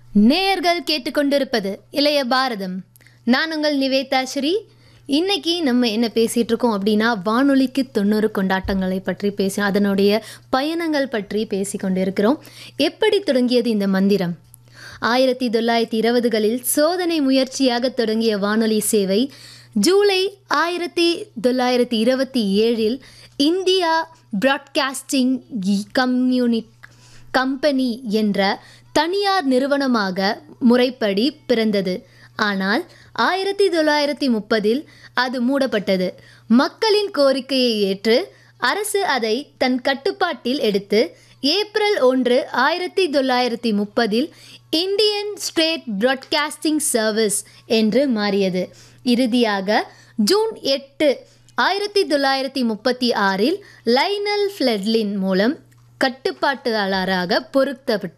நேயர்கள் கேட்டுக்கொண்டிருப்பது இளைய பாரதம் நான் உங்கள் நிவேதா ஸ்ரீ இன்னைக்கு நம்ம என்ன பேசிட்டு இருக்கோம் அப்படின்னா வானொலிக்கு தொண்ணூறு கொண்டாட்டங்களை பற்றி பேசி அதனுடைய பயணங்கள் பற்றி பேசி கொண்டிருக்கிறோம் எப்படி தொடங்கியது இந்த மந்திரம் ஆயிரத்தி தொள்ளாயிரத்தி இருபதுகளில் சோதனை முயற்சியாக தொடங்கிய வானொலி சேவை ஜூலை ஆயிரத்தி தொள்ளாயிரத்தி இருபத்தி ஏழில் இந்தியா பிராட்காஸ்டிங் கம்யூனி கம்பெனி என்ற தனியார் நிறுவனமாக முறைப்படி பிறந்தது ஆனால் ஆயிரத்தி தொள்ளாயிரத்தி முப்பதில் அது மூடப்பட்டது மக்களின் கோரிக்கையை ஏற்று அரசு அதை தன் கட்டுப்பாட்டில் எடுத்து ஏப்ரல் ஒன்று ஆயிரத்தி தொள்ளாயிரத்தி முப்பதில் இந்தியன் ஸ்டேட் பிராட்காஸ்டிங் சர்வீஸ் என்று மாறியது இறுதியாக ஜூன் எட்டு ஆயிரத்தி தொள்ளாயிரத்தி முப்பத்தி ஆறில் லைனல் ஃப்ளெட்லின் மூலம் கட்டுப்பாட்டாளராக பொருத்தப்பட்